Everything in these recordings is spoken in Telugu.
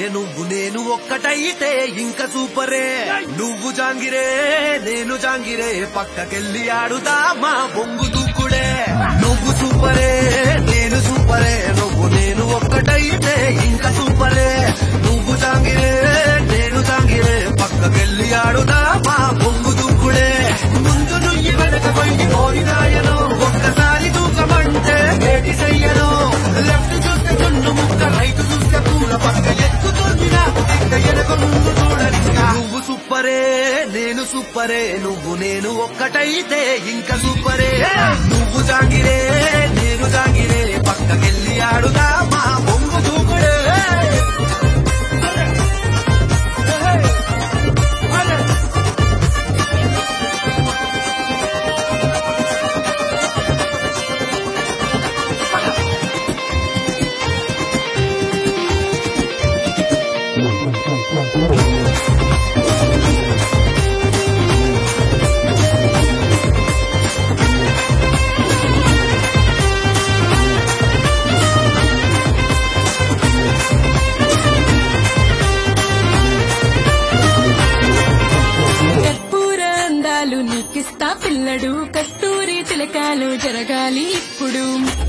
నువ్వు నేను ఒక్కటైతే ఇంకా సూపరే నువ్వు జాంగిరే నేను జాంగిరే పక్కకెళ్ళి ఆడుదామా బొంగు దూకుడే నువ్వు సూపరే నేను సూపరే నువ్వు నేను ఒక్కటైతే ఇంకా సూపరే నువ్వు జాంగిరే నేను జాంగిరే పక్కకెళ్ళి ఆడుదామా బొంగు దూకుడే ముందు నుయ్యి వెనక పోయి కోరినాయను ఒక్కసారి దూకమంటే ఏటి చెయ్యను లెఫ్ట్ చూస్తే చున్ను ముక్క రైట్ చూస్తే పూల పక్క ఎక్కుతుంది నాకు దిక్క ఎనక ముందు చూడనింకా నువ్వు సూపరే నేను సూపరే నువ్వు నేను ఒక్కటైతే ఇంకా సూపరే నువ్వు జాంగిరే నేను జాంగిరే పక్కకెళ్ళి ఆడుదా మా బొంగు దూకుడే కర్పూర అందాలు నీకిస్తా పిల్లడు కస్తూరి తిలకాలు జరగాలి ఇప్పుడు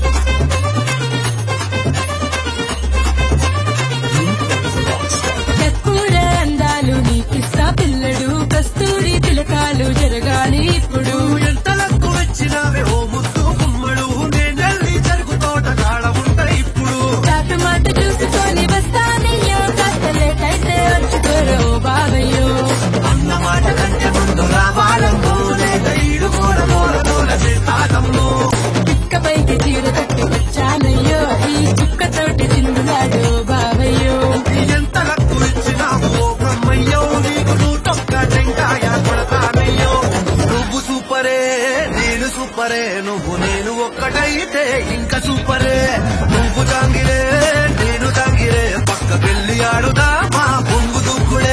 కర్పూర అందాలు నీకిస్తా పిల్లడు కస్తూరి తిలకాలు జరగాలి ఇప్పుడు ఎంతలకు వచ్చినావే ఓ ముద్దు గుమ్మడు నేనెళ్ళి చెరుకు తోట కాడ ఉంటా ఇప్పుడు చాటు మాట చూసుకొని వస్తానయ్యో కాస్త లేట్ అయితే వచ్చుకోరో బాబయ్యో అన్న మాట కంటే ముందు రావాలమ్మో లేక ఈడు కూడా మూల దూర చేస్తాదమ్మో పిక్కపైకి చీర కట్టి వచ్చానయ్యో ఈ చుక్కతోటి చిందులాడు బాబయ్యో ఎంతలకు ఇచ్చినావు ఓ బ్రహ్మయ్యో నీకు నూటొక్క టెంకాయ కొడతానయ్యో నువ్వు సూపరే నేను సూపరే నువ్వు నేను ఒక్కటైతే ఇంకా సూపరే నువ్వు జాంగిరే నేను జాంగిరే పక్కకెళ్ళి ఆడుదా మా పొంగు దూకుడే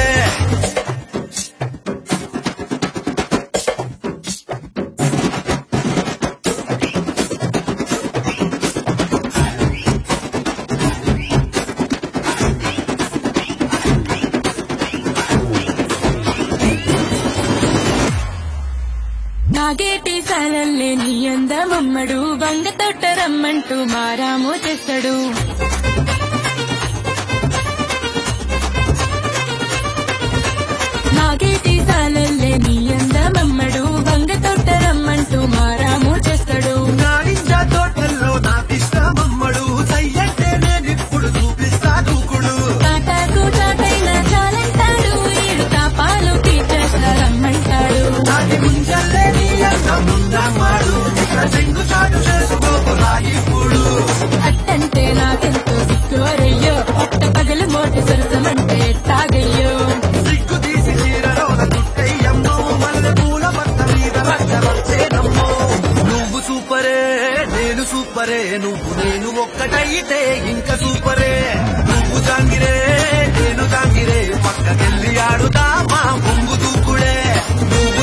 నాగేటి సాలల్లే నీ అందమమ్మడు బంగ తొట్ట రమ్మంటూ మారామో చేస్తాడు నాగేటి సాలల్లే నీ అందమమ్మడు బంగ తొట్ట రమ్మంటూ మారామో చేస్తాడు నా నింజా తోటల్లో నా ఇష్టమమ్మడు సయ్యంటే నేనిప్పుడు చూపిస్తా దూకుడు కాటాకు చాటైన చాలంటాడు ఏడు తాపాలు తీర్చేస్తా రమ్మంటాడు నాటి ముంజల్లే నీ అంత ముందమ్మాడు ఇక్కడ చెంగు చాటు చేసుకోకురా ఇప్పుడు అట్టంటే నాకెంతో సిగ్గోరయ్యో పట్ట పగలు మోటి సరసమంటే తాగయ్యో సిగ్గు తీసి చీరలోన చుట్టయ్యమ్మో మల్లె పూల పట్ట మీద వచ్చేనమ్మో నువ్వు సూపరే నేను సూపరే నువ్వు నేను ఒక్కటైతే ఇంకా సూపరే నువ్వు జాంగిరే నేను జాంగిరే పక్కకెళ్ళి ఆడుతా మా పొంగు దూకుడే నువ్వు